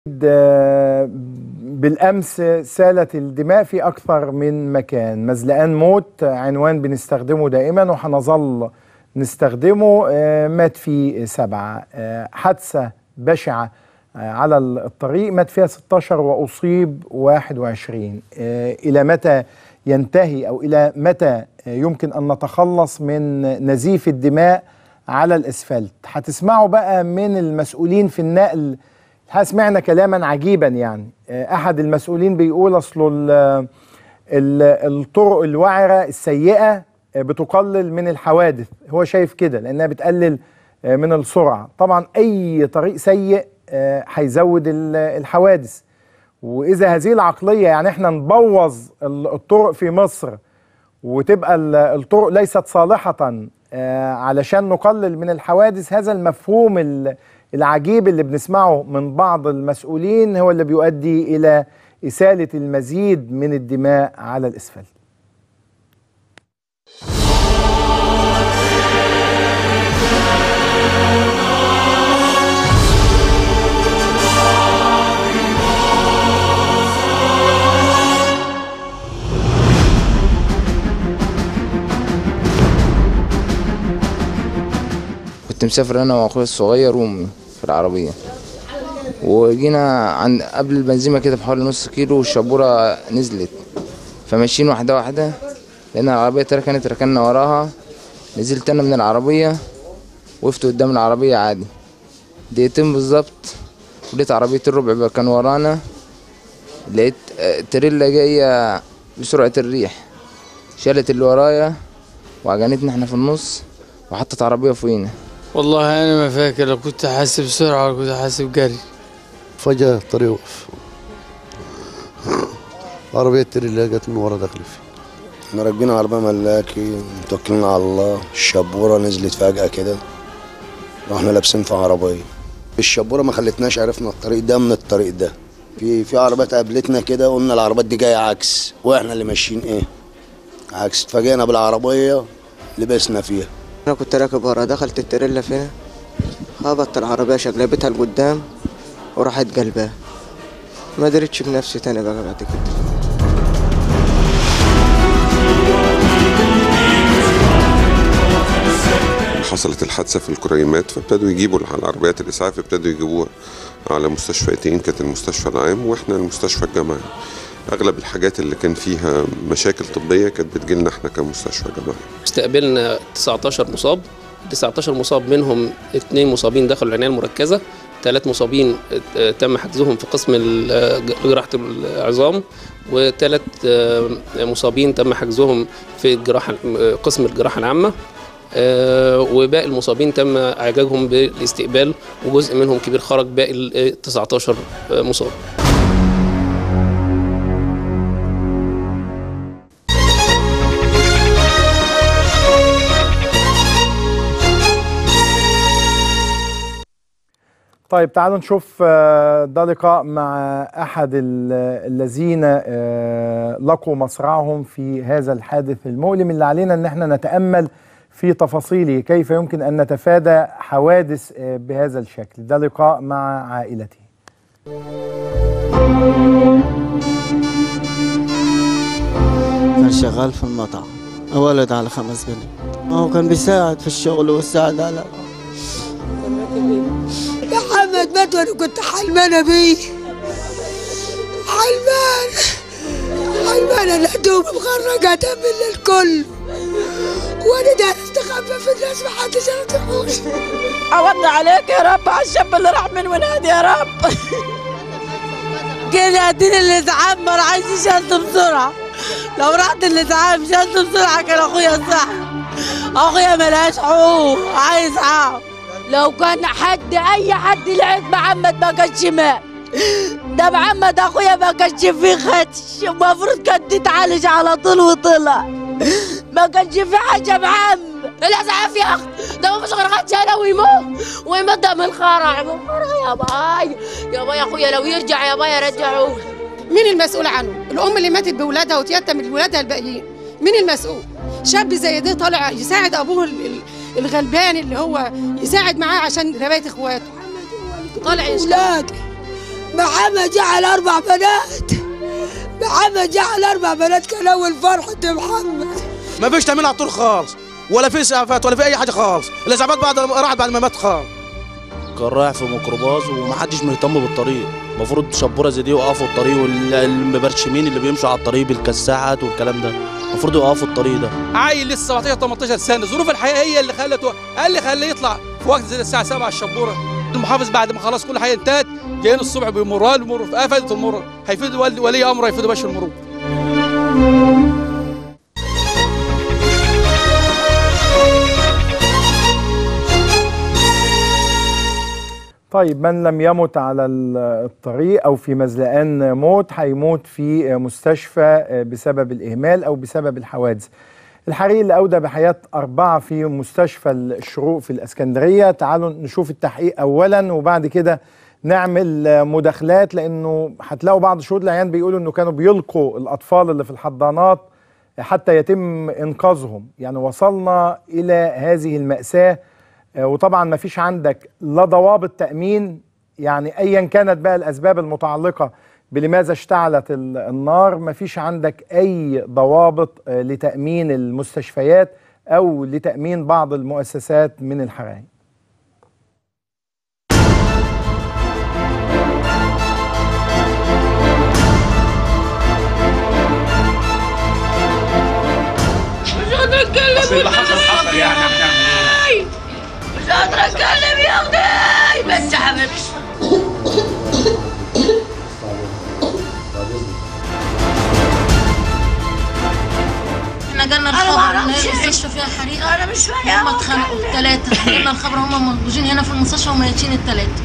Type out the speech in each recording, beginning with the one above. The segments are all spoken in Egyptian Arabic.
آه، بالامس سالت الدماء في اكثر من مكان مزلقان موت عنوان بنستخدمه دائما وهنظل نستخدمه آه، مات فيه سبعه آه، حادثه بشعه على الطريق مات فيها 16 واصيب 21 الى متى ينتهي او الى متى يمكن ان نتخلص من نزيف الدماء على الاسفلت هتسمعوا بقى من المسؤولين في النقل سمعنا كلاما عجيبا يعني احد المسؤولين بيقول اصل الطرق الوعره السيئه بتقلل من الحوادث هو شايف كده لانها بتقلل من السرعه طبعا اي طريق سيء هيزود الحوادث واذا هذه العقليه يعني احنا نبوظ الطرق في مصر وتبقى الطرق ليست صالحه علشان نقلل من الحوادث هذا المفهوم العجيب اللي بنسمعه من بعض المسؤولين هو اللي بيؤدي الى اساله المزيد من الدماء على الاسفلت. كنت مسافر انا واخويا الصغير وامي في العربيه وجينا عند قبل البنزيمه كده بحوالي نص كيلو والشبوره نزلت فماشيين واحده واحده لان العربيه كانت ركنا وراها نزلت انا من العربيه وقفت قدام العربيه عادي دقيقتين بالظبط لقيت عربيه الربع كان ورانا لقيت تريلا جايه بسرعه الريح شالت اللي ورايا وعجنتنا احنا في النص وحطت عربيه فوقينا والله انا ما فاكر لو كنت حاسب بسرعه ولا كنت حاسب جري فجاه الطريق وقف عربيه تريلا جت من ورا دخل فيه احنا راكبين عربيه ملاكي متوكلين على الله الشبوره نزلت فجاه كده رحنا لابسين في عربيه الشبوره ما خلتناش عرفنا الطريق ده من الطريق ده في في عربيات قابلتنا كده قلنا العربيات دي جايه عكس واحنا اللي ماشيين ايه عكس اتفاجئنا بالعربيه لبسنا فيها انا كنت راكب ورا دخلت التريلا فيها خبطت العربيه شقلبتها لقدام وراحت قلبها ما درتش بنفسي تاني بقى بعد كده حصلت الحادثه في الكريمات فابتدوا يجيبوا على عربيات الاسعاف ابتدوا يجيبوها على مستشفيتين كانت المستشفى العام واحنا المستشفى الجامعي اغلب الحاجات اللي كان فيها مشاكل طبيه كانت بتجيلنا احنا كمستشفى جامعي استقبلنا 19 مصاب 19 مصاب منهم اثنين مصابين دخلوا العنايه المركزه ثلاث مصابين تم حجزهم في قسم جراحه العظام وثلاث مصابين تم حجزهم في الجراحه قسم الجراحه العامه وباقي المصابين تم اعجاجهم بالاستقبال وجزء منهم كبير خرج باقي ال 19 مصاب طيب تعالوا نشوف ده لقاء مع احد الذين لقوا مصرعهم في هذا الحادث المؤلم اللي علينا ان احنا نتامل في تفاصيله كيف يمكن ان نتفادى حوادث بهذا الشكل ده لقاء مع عائلته كان شغال في المطعم ولد على خمس بنات هو كان بيساعد في الشغل ويساعد على محمد مات وانا كنت حلمانه بيه حلمان حلمانه الهدوم مخرجه دم للكل وانا داير استخبى في الناس محدش يرتاحوش عوضنا عليك يا رب على الشاب اللي راح من ونادي يا رب كده اديني الازعاج ما انا عايز يشد بسرعه لو رحت الازعاج شد بسرعه كان اخويا صح اخويا ملهاش حقوق عايز حق لو كان حد اي حد لعب محمد ما كانش مات ده محمد اخويا ما كانش فيه خدش المفروض كان تتعالج على طول وطلع ما كانش في حاجه محمد الاسعاف يا اخت ده ما فيش غير خدش انا ويموت ويموت ده من الخرع من الخرع يا باي يا باي اخويا لو يرجع يا باي رجعوه مين المسؤول عنه؟ الام اللي ماتت بولادها وتيتمت ولادها الباقيين مين المسؤول؟ شاب زي ده طالع يساعد ابوه الغلبان اللي هو يساعد معاه عشان ربايه اخواته طالع ولاد محمد جعل أربع بنات محمد جعل أربع بنات كان أول فرحة محمد ما فيش تامين على الطول خالص ولا في اسعافات ولا في اي حاجه خالص الاسعافات بعد راحت بعد ما مات خالص كان رايح في ميكروباص ومحدش مهتم بالطريق المفروض شبوره زي دي يوقفوا الطريق والمبرشمين اللي بيمشوا على الطريق بالكساحات والكلام ده المفروض يوقفوا الطريق ده عيل لسه 17 18 سنه ظروف الحياه هي اللي خلته قال لي خليه يطلع في وقت زي الساعه 7 الشبوره المحافظ بعد ما خلاص كل حاجه انتهت جايين الصبح بمرال المرور قفلت المرور هيفيد ولي, ولي امره هيفيد باش المرور طيب من لم يمت على ال- الطريق او في مزلقان موت هيموت في مستشفى بسبب الاهمال او بسبب الحوادث. الحريق اللي اودى بحياه اربعه في مستشفى الشروق في الاسكندريه، تعالوا نشوف التحقيق اولا وبعد كده نعمل مداخلات لانه هتلاقوا بعض شهود العيان بيقولوا انه كانوا بيلقوا الاطفال اللي في الحضانات حتى يتم انقاذهم، يعني وصلنا الى هذه الماساه آه، وطبعا ما فيش عندك لا ضوابط تأمين يعني أيا كانت بقى الأسباب المتعلقة بلماذا اشتعلت ال- النار ما فيش عندك أي ضوابط آه، لتأمين المستشفيات أو لتأمين بعض المؤسسات من الحرائق مش قادرة اتكلم أصل اللي حصل حصل يعني هنعمل إيه؟ مش قادرة اتكلم يا اختي بس يا حبيبتي احنا جالنا أنا الخبر ان معرفش هي إيه. المستشفى فيها حريقه انا مش فاهمة هم اتخانقوا الثلاثه جالنا الخبر هم موجودين هنا في المستشفى وميتين الثلاثه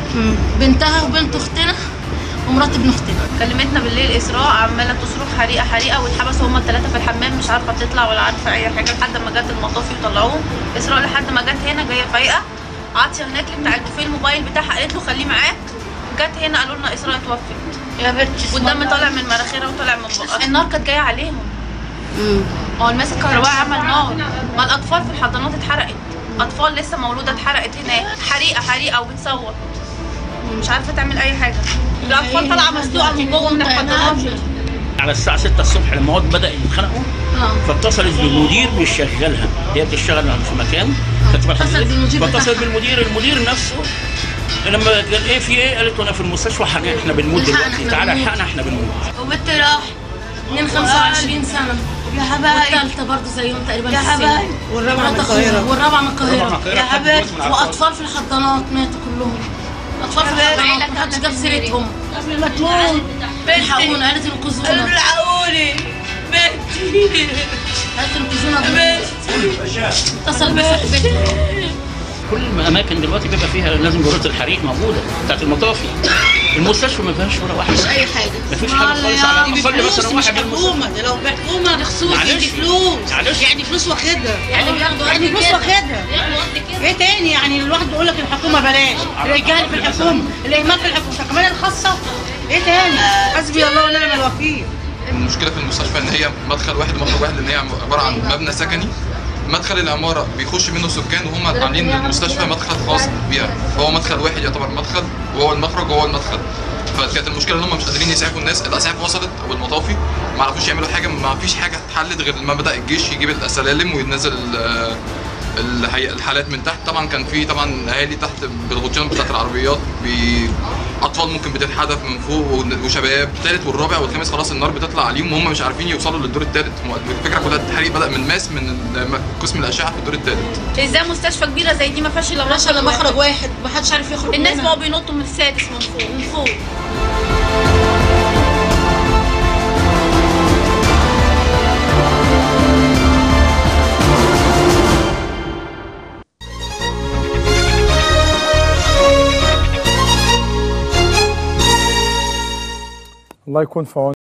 بنتها وبنت اختنا ومرات ابن اختنا كلمتنا بالليل اسراء عماله تصرخ حريقه حريقه واتحبسوا هما الثلاثه في الحمام مش عارفه تطلع ولا عارفه اي حاجه لحد ما جت المطافي وطلعوهم اسراء لحد ما جت هنا جايه فايقه عاطيه هناك اللي بتاعت في الموبايل بتاعها قالت له خليه معاك جت هنا قالوا لنا اسراء اتوفت يا بنتي والدم طالع من مناخيرها وطالع من بقها النار كانت جايه عليهم ما هو الماس الكهربائي عمل نار ما الاطفال في الحضانات اتحرقت اطفال لسه مولوده اتحرقت هناك حريقه حريقه وبتصوت مش عارفه تعمل اي حاجه الاطفال طالعه مسلوقه من جوه من الحضانات على الساعة 6 الصبح لما هو بدأ يتخانقوا فاتصلت بالمدير بيشغلها هي بتشتغل في مكان كاتبه اتصل الحديث. بالمدير فاتصل بتاعها. بالمدير المدير نفسه لما قال ايه في ايه قالت له انا في المستشفى حن- احنا بنموت الحقنا دلوقتي احنا تعالى بنموت. الحقنا احنا بنموت وبنت راح اتنين 25 سنه يا حبايبي والثالثه برضه زيهم تقريبا يا في السن. حبايبي. والرابعة من مرات أخويا. القاهرة. والرابعه من والرابعة من القاهره القاهرة. يا حبايبي. واطفال في الحضانات ماتوا كلهم اطفال في الحضانات محدش جاب سيرتهم قبل ما تموت الحقونا قالت انقذونا الحقوني بنتي قالت انقذونا بنتي اتصل بصاحبتها كل الاماكن دلوقتي بيبقى فيها لازم جرات الحريق موجوده بتاعت المطافي المستشفى ما فيهاش ولا واحد مش اي حاجه ما فيش حاجه خالص على دي الاقل بفلوس مثلا مش واحد بالمستشفى حكومه ده لو بحكومه مخصوص معلش. دي فلوس معلش. يعني فلوس واخدها يعني بياخدوا يعني قد فلوس كده. واخدها بياخدوا قد كده. ايه تاني يعني الواحد بيقول لك الحكومه بلاش الجهل في الحكومه الاهمال في الحكومه طب كمان الخاصه ايه تاني حسبي الله ونعم الوكيل المشكله في المستشفى ان هي مدخل واحد ومخرج واحد لان هي عباره عن مبنى سكني مدخل العماره بيخش منه سكان وهم عاملين المستشفى مدخل خاص بيها فهو مدخل واحد يعتبر مدخل وهو المخرج وهو المدخل فكانت المشكله ان هم مش قادرين يسعفوا الناس الاسعاف وصلت والمطافي ما عرفوش يعملوا حاجه ما فيش حاجه اتحلت غير لما بدا الجيش يجيب السلالم وينزل ال- الحي- الحالات من تحت طبعا كان في طبعا اهالي تحت بالغطيان بتاعت العربيات بي اطفال ممكن بتتحدف من فوق و- وشباب الثالث والرابع والخامس خلاص النار بتطلع عليهم وهم مش عارفين يوصلوا للدور الثالث الفكره كلها التحريق بدا من ماس من ال- قسم الاشعه في الدور الثالث ازاي مستشفى كبيره زي دي ما فيهاش الا مفيهاش إلا مخرج واحد ما حدش عارف يخرج الناس منها. بقوا بينطوا من السادس من فوق من فوق الله يكون في عون